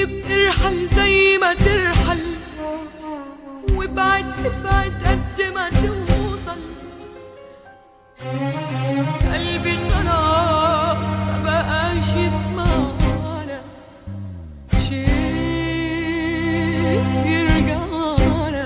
طيب ارحل زي ما ترحل وابعد ابعد قد ما توصل قلبي خلاص ما بقاش يسمعنا شيء يرجعنا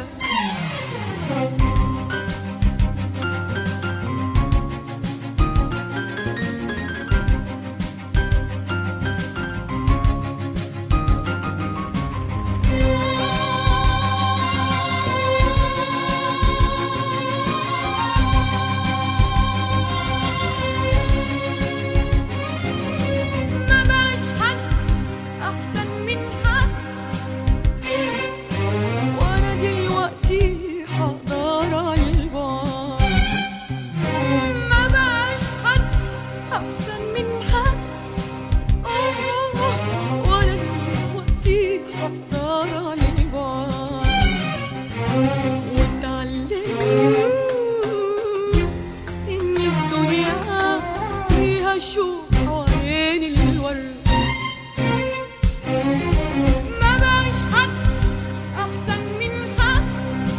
ما بقاش حد احسن من حد وانا دلوقتي حقدر على البعد ما بقاش حد احسن من حد آه، وانا دلوقتي حقدر على البعد واتعلمت ان الدنيا فيها شوق حوالين الورد ما بقاش حد احسن من حد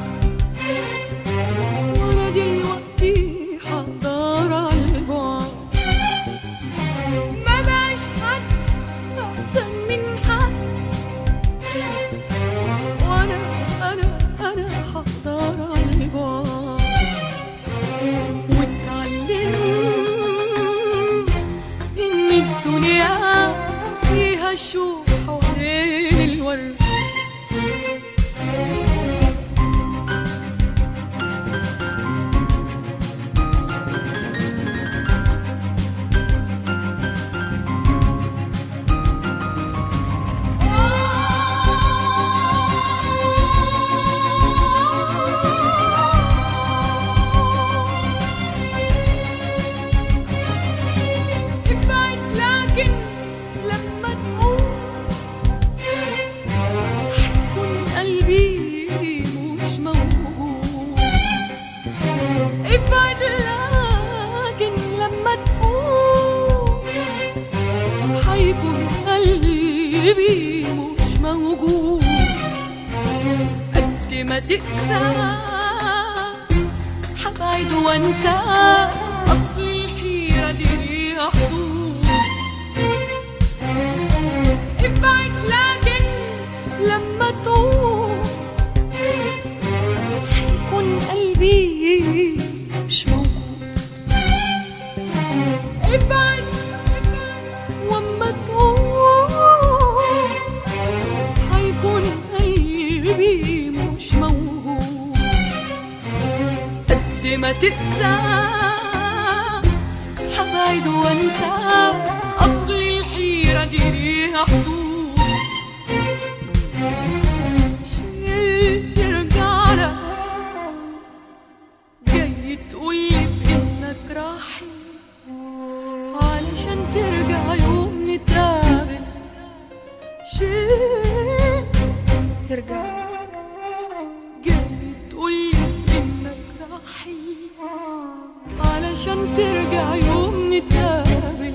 وانا دلوقتي حقدر على البعد ما بقاش حد احسن من حد وانا انا انا حقدر على البعد واتعلمت ان الدنيا فيها شوق حوالين الورد ابعد لكن لما تقوم حيكون قلبي مش موجود ابعد لكن لما تقوم حيكون قلبي مش موجود قد ما تقسى حبعد وانسى اصل الحيرة دي ليها حدود ابعد لكن لما تقوم حيكون قلبي مش موجود ابعد واما تقوم حيكون قلبي مش موجود قد ما تقسى حبعد وانسى اصل الحيرة دي ليها حدود شيء يرجع لك جاي تقولي بانك راحل علشان ترجع يوم نتقابل شيء يرجع لك جاي تقولي انك راحل علشان ترجع يوم نتقابل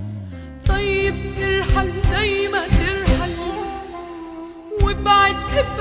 طيب ارحل زي ما ترحل وابعد ابعد